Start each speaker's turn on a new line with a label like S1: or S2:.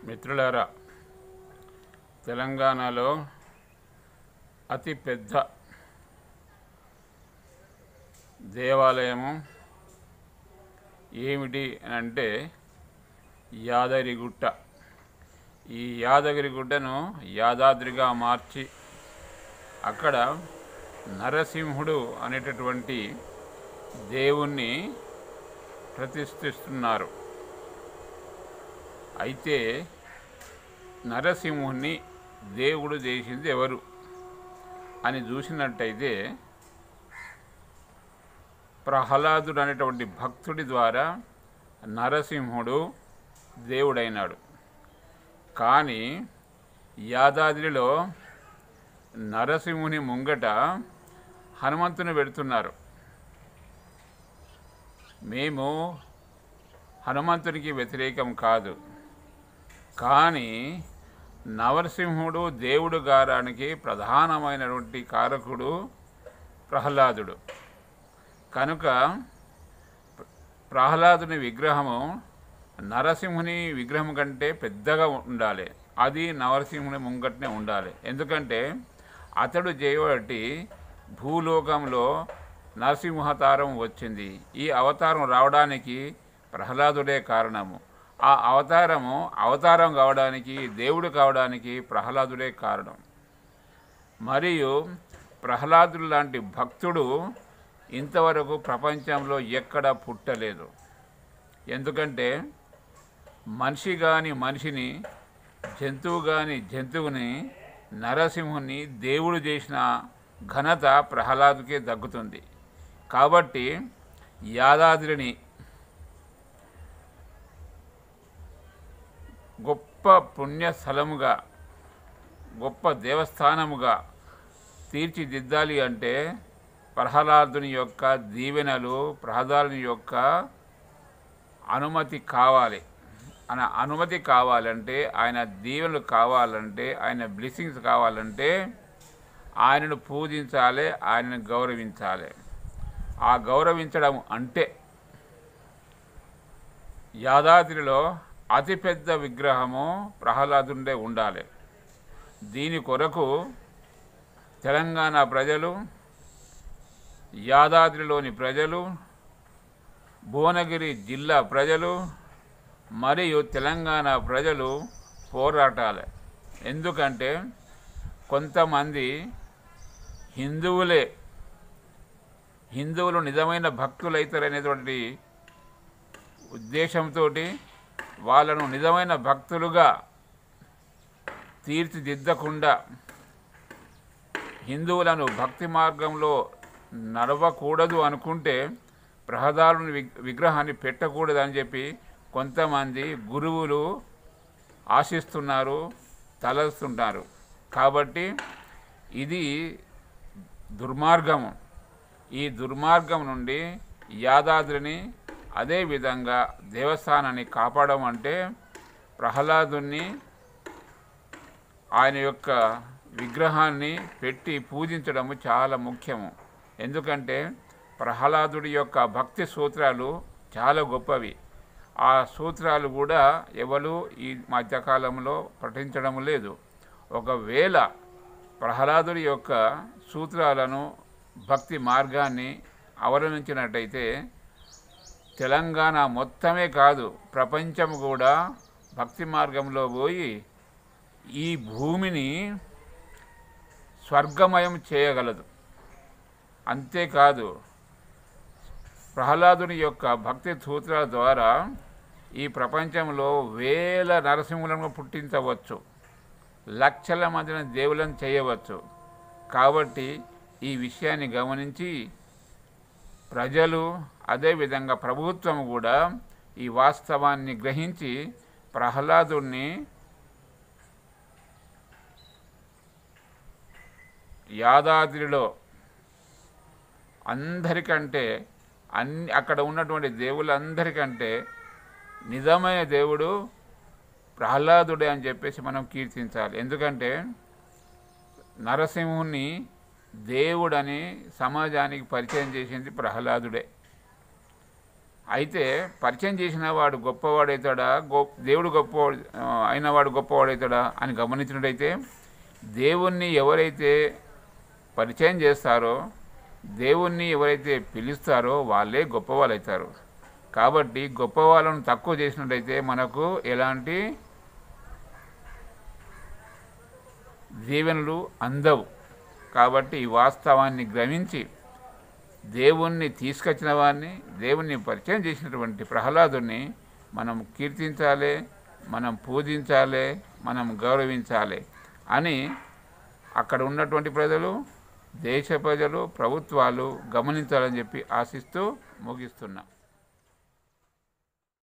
S1: మిత్రులారా తెలంగాణలో అతి పెద్ద దేవాలయము ఏమిటి అని అంటే యాదగిరిగుట్ట ఈ యాదగిరిగుట్టను యాదాద్రిగా మార్చి అక్కడ నరసింహుడు అనేటటువంటి దేవుణ్ణి ప్రతిష్ఠిస్తున్నారు అయితే నరసింహుణ్ణి దేవుడు చేసింది ఎవరు అని చూసినట్టయితే ప్రహ్లాదుడు అనేటువంటి భక్తుడి ద్వారా నరసింహుడు దేవుడైనాడు కానీ యాదాద్రిలో నరసింహుని ముంగట హనుమంతుని పెడుతున్నారు మేము హనుమంతునికి వ్యతిరేకం కాదు కానీ నరసింహుడు దేవుడు గారానికి ప్రధానమైనటువంటి కారకుడు ప్రహ్లాదుడు కనుక ప్రహ్లాదుని విగ్రహము నరసింహుని విగ్రహం కంటే పెద్దగా ఉండాలి అది నరసింహుని ముంగట్నే ఉండాలి ఎందుకంటే అతడు చేయబట్టి భూలోకంలో నరసింహావతారం వచ్చింది ఈ అవతారం రావడానికి ప్రహ్లాదుడే కారణము ఆ అవతారము అవతారం కావడానికి దేవుడు కావడానికి ప్రహ్లాదుడే కారణం మరియు ప్రహ్లాదుడు లాంటి భక్తుడు ఇంతవరకు ప్రపంచంలో ఎక్కడ పుట్టలేదు ఎందుకంటే మనిషి కాని మనిషిని జంతువు కాని జంతువుని నరసింహుని దేవుడు చేసిన ఘనత ప్రహ్లాదుకే దక్కుతుంది కాబట్టి యాదాద్రిని గొప్ప పుణ్యస్థలముగా గొప్ప దేవస్థానముగా తీర్చిదిద్దాలి అంటే ప్రహ్లాదుని యొక్క దీవెనలు ప్రహ్లాదుని యొక్క అనుమతి కావాలి ఆయన అనుమతి కావాలంటే ఆయన దీవెనలు కావాలంటే ఆయన బ్లెస్సింగ్స్ కావాలంటే ఆయనను పూజించాలి ఆయనను గౌరవించాలి ఆ గౌరవించడం అంటే యాదాద్రిలో అతిపెద్ద విగ్రహము ప్రహ్లాదుండే ఉండాలి దీని కొరకు తెలంగాణ ప్రజలు యాదాద్రిలోని ప్రజలు భువనగిరి జిల్లా ప్రజలు మరియు తెలంగాణ ప్రజలు పోరాటాలి ఎందుకంటే కొంతమంది హిందువులే హిందువులు నిజమైన భక్తులైతారనేటువంటి ఉద్దేశంతో వాళ్ళను నిజమైన భక్తులుగా తీర్చిదిద్దకుండా హిందువులను భక్తి మార్గంలో నడవకూడదు అనుకుంటే ప్రహ్లాదుని విగ్- విగ్రహాన్ని పెట్టకూడదు అని చెప్పి కొంతమంది గురువులు ఆశిస్తున్నారు తలస్తున్నారు కాబట్టి ఇది దుర్మార్గము ఈ దుర్మార్గం నుండి యాదాద్రిని అదేవిధంగా దేవస్థానాన్ని కాపాడడం అంటే ప్రహ్లాదుని ఆయన యొక్క విగ్రహాన్ని పెట్టి పూజించడము చాలా ముఖ్యము ఎందుకంటే ప్రహ్లాదుడి యొక్క భక్తి సూత్రాలు చాలా గొప్పవి ఆ సూత్రాలు కూడా ఎవరు ఈ మధ్యకాలంలో పఠించడం లేదు ఒకవేళ ప్రహ్లాదుడి యొక్క సూత్రాలను భక్తి మార్గాన్ని అవలంబించినట్టయితే తెలంగాణ మొత్తమే కాదు ప్రపంచం కూడా భక్తి మార్గంలో పోయి ఈ భూమిని స్వర్గమయం చేయగలదు అంతేకాదు ప్రహ్లాదుని యొక్క భక్తి సూత్రాల ద్వారా ఈ ప్రపంచంలో వేల నరసింహులను పుట్టించవచ్చు లక్షల మందిని దేవులను చేయవచ్చు కాబట్టి ఈ విషయాన్ని గమనించి ప్రజలు అదేవిధంగా ప్రభుత్వం కూడా ఈ వాస్తవాన్ని గ్రహించి ప్రహ్లాదుని యాదాద్రిలో అందరికంటే అన్ని అక్కడ ఉన్నటువంటి దేవుళ్ళందరికంటే నిజమైన దేవుడు ప్రహ్లాదుడే అని చెప్పేసి మనం కీర్తించాలి ఎందుకంటే నరసింహుని దేవుడని సమాజానికి పరిచయం చేసింది ప్రహ్లాదుడే అయితే పరిచయం చేసిన వాడు గొప్పవాడవుతాడా గొ దేవుడు గొప్పవాడు ఆ, అయినవాడు గొప్పవాడవుతాడా అని గమనించినట్టయితే దేవుణ్ణి ఎవరైతే పరిచయం చేస్తారో దేవుణ్ణి ఎవరైతే పిలుస్తారో వాళ్ళే గొప్పవాళ్ళు అవుతారు కాబట్టి గొప్ప వాళ్ళను తక్కువ చేసినట్టయితే మనకు ఎలాంటి దీవెనలు అందవు కాబట్టి ఈ వాస్తవాన్ని గ్రహించి దేవుణ్ణి తీసుకొచ్చిన వారిని దేవుణ్ణి పరిచయం చేసినటువంటి ప్రహ్లాదుని మనం కీర్తించాలి మనం పూజించాలి మనం గౌరవించాలి అని అక్కడ ఉన్నటువంటి ప్రజలు దేశ ప్రజలు ప్రభుత్వాలు గమనించాలని చెప్పి ఆశిస్తూ ముగిస్తున్నాం